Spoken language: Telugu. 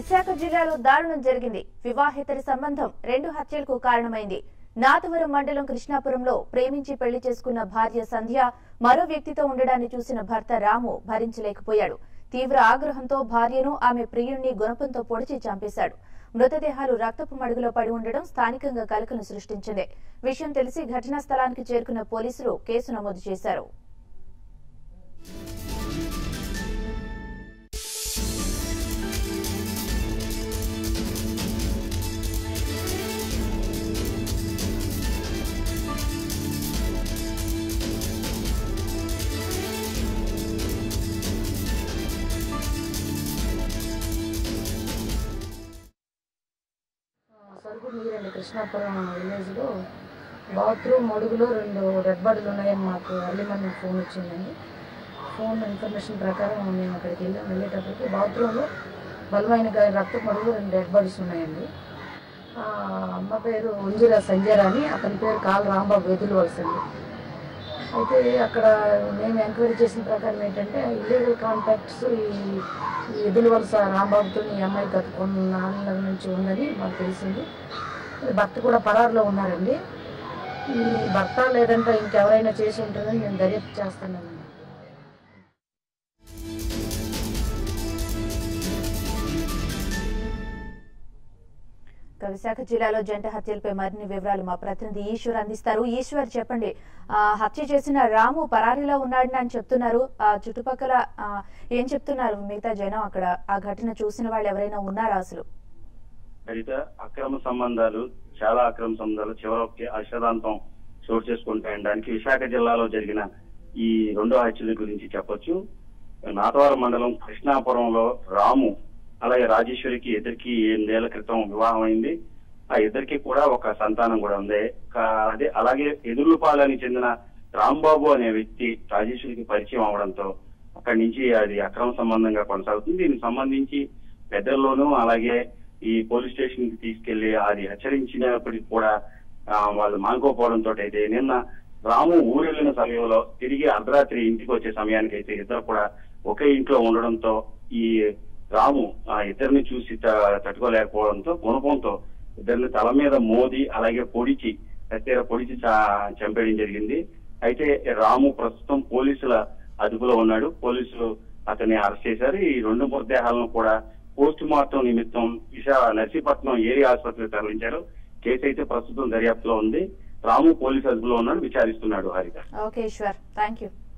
విశాఖ జిల్లాలో దారుణం జరిగింది వివాహేతర సంబంధం రెండు హత్యలకు కారణమైంది నాతవరం మండలం కృష్ణాపురంలో ప్రేమించి పెళ్లి చేసుకున్న భార్య సంధ్య మరో వ్యక్తితో ఉండడాన్ని చూసిన భర్త రాము భరించలేకపోయాడు తీవ్ర ఆగ్రహంతో భార్యను ఆమె ప్రియుణ్ణి గుణపంతో పొడిచి చంపేశాడు మృతదేహాలు రక్తపు మడుగులో పడి ఉండడం స్థానికంగా కలకలం సృష్టించింది విషయం తెలిసి ఘటనా స్థలానికి చేరుకున్న పోలీసులు కేసు నమోదు చేశారు సరుకు నీరండి కృష్ణాపురం విలేజ్లో బాత్రూమ్ అడుగులో రెండు డెడ్ బాడీలు ఉన్నాయని మాకు ఎర్లీ మార్నింగ్ ఫోన్ వచ్చిందండి ఫోన్ ఇన్ఫర్మేషన్ ప్రకారం మేము అక్కడికి వెళ్ళాం వెళ్ళేటప్పటికి బాత్రూంలో బలమైన గా- రక్తపు మడుగులో రెండు డెడ్ బాడీస్ ఉన్నాయండి ఆ అమ్మ పేరు ఉంజుల సంజయ్ అని అతని పేరు కాల్ రాంబాబు వెదులు వలసండి అయితే అక్కడ మేము ఎంక్వైరీ చేసిన ప్రకారం ఏంటంటే ఇల్లీగల్ కాంటాక్ట్స్ ఈ ఈ ఎదురు వలస రాంబాబుతో ఈ అమ్మాయి గత కొన్ని నాలుగు నుంచి ఉందని మాకు తెలిసింది భర్త కూడా పరారులో ఉన్నారండి ఈ భర్త లేదంటే ఇంకెవరైనా చేసి ఉంటుందని మేము దర్యాప్తు చేస్తున్నామండి ఇక విశాఖ జిల్లాలో జంట హత్యలపై మరిన్ని వివరాలు మా ప్రతినిధి ఈశ్వర్ అందిస్తారు ఈశ్వర్ చెప్పండి ఆ, హత్య చేసిన రాము పరారీలో ఉన్నాడని అని చెప్తున్నారు ఆ చుట్టుపక్కల ఆ, ఏం చెప్తున్నారు మిగతా జనం అక్కడ ఆ ఘటన చూసిన వాళ్ళు ఎవరైనా ఉన్నారా అసలు అయితే అక్రమ సంబంధాలు చాలా అక్రమ సంబంధాలు చివరికి అక్షరాంతం చోటు చేసుకుంటాయనడానికి విశాఖ జిల్లాలో జరిగిన ఈ రెండో హత్యల గురించి చెప్పొచ్చు నాతవరం మండలం కృష్ణాపురంలో రాము అలాగే రాజేశ్వరికి ఇద్దరికి ఎనిమిదేళ్ల క్రితం వివాహం అయింది ఆ ఇద్దరికి కూడా ఒక సంతానం కూడా ఉంది కా- అదే అలాగే ఎదురుపాలని చెందిన రాంబాబు అనే వ్యక్తి రాజేశ్వరికి పరిచయం అవడంతో అక్కడి నుంచి అది అక్రమ సంబంధంగా కొనసాగుతుంది దీనికి సంబంధించి పెద్దల్లోనూ అలాగే ఈ పోలీస్ స్టేషన్ కి తీసుకెళ్లి అది హెచ్చరించినప్పటికీ కూడా ఆ, వాళ్ళు మానుకోపోవడంతో అయితే నిన్న రాము ఊరెళ్ళిన సమయంలో తిరిగి అర్ధరాత్రి ఇంటికి వచ్చే సమయానికి అయితే ఇద్దరు కూడా ఒకే ఇంట్లో ఉండడంతో ఈ రాము ఆ ఇద్దరిని చూసి త- తట్టుకోలేకపోవడంతో గుణపంతో ఇద్దరిని తల మీద మోది అలాగే పొడిచి కత్తెర పొడిచి చా- చంపేయడం జరిగింది అయితే రాము ప్రస్తుతం పోలీసుల అదుపులో ఉన్నాడు పోలీసులు అతన్ని అరెస్ట్ చేశారు ఈ రెండు మృతదేహాలను కూడా పోస్ట్ మార్టం నిమిత్తం విశాఖ నర్సీపట్నం ఏరియా ఆసుపత్రికి తరలించారు కేసు అయితే ప్రస్తుతం దర్యాప్తులో ఉంది రాము పోలీసు అదుపులో ఉన్నాడు విచారిస్తున్నాడు హరిత ఓకే ఈశ్వర్ థ్యాంక్ యూ